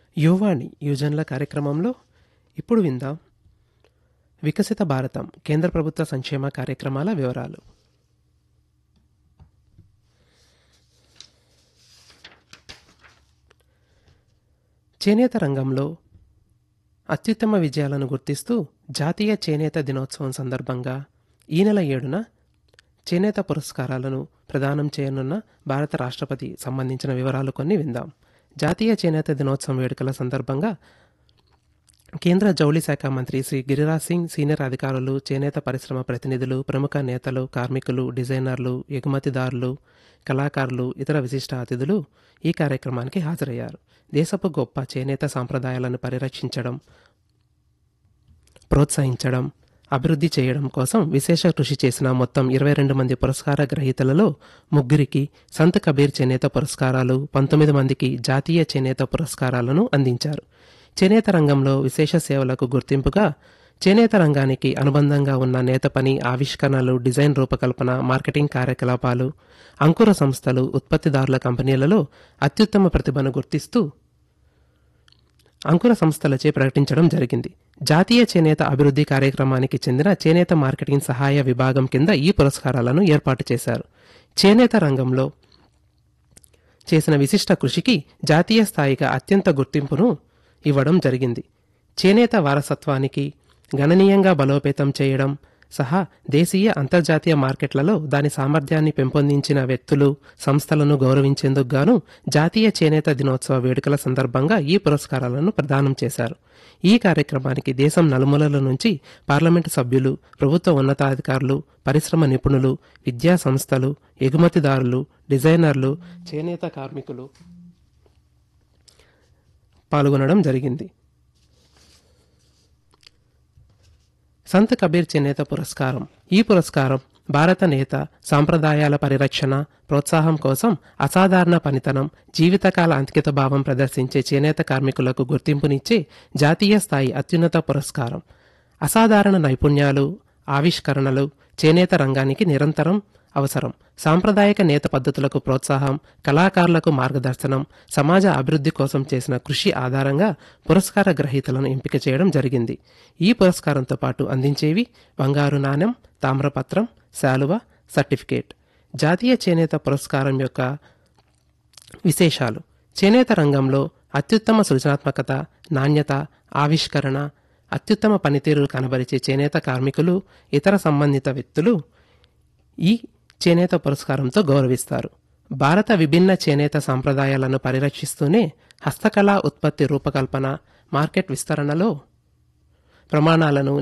యువవాణి యువజనుల కార్యక్రమంలో ఇప్పుడు విందాం వికసిత భారతం కేంద్ర ప్రభుత్వ సంక్షేమ కార్యక్రమాల వివరాలు చేనేత రంగంలో అత్యుత్తమ విజయాలను గుర్తిస్తూ జాతీయ చేనేత దినోత్సవం సందర్భంగా ఈ నెల ఏడున చేనేత పురస్కారాలను ప్రదానం చేయనున్న భారత రాష్ట్రపతి సంబంధించిన వివరాలు కొన్ని విందాం జాతీయ చేనేత దినోత్సవం వేడుకల సందర్భంగా కేంద్ర జౌళి శాఖ మంత్రి శ్రీ గిరిరాజ్ సింగ్ సీనియర్ అధికారులు చేనేత పరిశ్రమ ప్రతినిధులు ప్రముఖ నేతలు కార్మికులు డిజైనర్లు ఎగుమతిదారులు కళాకారులు ఇతర విశిష్ట అతిథులు ఈ కార్యక్రమానికి హాజరయ్యారు దేశపు గొప్ప చేనేత సాంప్రదాయాలను పరిరక్షించడం ప్రోత్సహించడం అభివృద్ధి చేయడం కోసం విశేష కృషి చేసిన మొత్తం ఇరవై రెండు మంది పురస్కార గ్రహీతలలో ముగ్గురికి సంత్ కబీర్ చేనేత పురస్కారాలు పంతొమ్మిది మందికి జాతీయ చేనేత పురస్కారాలను అందించారు చేనేత రంగంలో విశేష సేవలకు గుర్తింపుగా చేనేత రంగానికి అనుబంధంగా ఉన్న నేత పని ఆవిష్కరణలు డిజైన్ రూపకల్పన మార్కెటింగ్ కార్యకలాపాలు అంకుర సంస్థలు ఉత్పత్తిదారుల కంపెనీలలో అత్యుత్తమ ప్రతిభను గుర్తిస్తూ అంకుర సంస్థలచే ప్రకటించడం జరిగింది జాతీయ చేనేత అభివృద్ధి కార్యక్రమానికి చెందిన చేనేత మార్కెటింగ్ సహాయ విభాగం కింద ఈ పురస్కారాలను ఏర్పాటు చేశారు చేనేత రంగంలో చేసిన విశిష్ట కృషికి జాతీయ స్థాయిగా అత్యంత గుర్తింపును ఇవ్వడం జరిగింది చేనేత వారసత్వానికి గణనీయంగా బలోపేతం చేయడం సహా దేశీయ అంతర్జాతీయ మార్కెట్లలో దాని సామర్థ్యాన్ని పెంపొందించిన వ్యక్తులు సంస్థలను గౌరవించేందుకు గాను జాతీయ చేనేత దినోత్సవ వేడుకల సందర్భంగా ఈ పురస్కారాలను ప్రదానం చేశారు ఈ కార్యక్రమానికి దేశం నలుమూలల నుంచి పార్లమెంటు సభ్యులు ప్రభుత్వ ఉన్నతాధికారులు పరిశ్రమ నిపుణులు విద్యా సంస్థలు ఎగుమతిదారులు డిజైనర్లు చేనేత కార్మికులు పాల్గొనడం జరిగింది సంత్ కబీర్ చేనేత పురస్కారం ఈ పురస్కారం భారత నేత సాంప్రదాయాల పరిరక్షణ ప్రోత్సాహం కోసం అసాధారణ పనితనం జీవితకాల అంకిత భావం ప్రదర్శించే చేనేత కార్మికులకు గుర్తింపునిచ్చే జాతీయ స్థాయి అత్యున్నత పురస్కారం అసాధారణ నైపుణ్యాలు ఆవిష్కరణలు చేనేత రంగానికి నిరంతరం అవసరం సాంప్రదాయక నేత పద్ధతులకు ప్రోత్సాహం కళాకారులకు మార్గదర్శనం సమాజ అభివృద్ధి కోసం చేసిన కృషి ఆధారంగా పురస్కార గ్రహీతలను ఎంపిక చేయడం జరిగింది ఈ పురస్కారంతో పాటు అందించేవి బంగారు నాణెం తామ్రపత్రం శాలువ సర్టిఫికేట్ జాతీయ చేనేత పురస్కారం యొక్క విశేషాలు చేనేత రంగంలో అత్యుత్తమ సృజనాత్మకత నాణ్యత ఆవిష్కరణ అత్యుత్తమ పనితీరు కనబరిచే చేనేత కార్మికులు ఇతర సంబంధిత వ్యక్తులు ఈ చేనేత పురస్కారంతో గౌరవిస్తారు భారత విభిన్న చేనేత సాంప్రదాయాలను పరిరక్షిస్తూనే హస్తకళా ఉత్పత్తి రూపకల్పన మార్కెట్ విస్తరణలో ప్రమాణాలను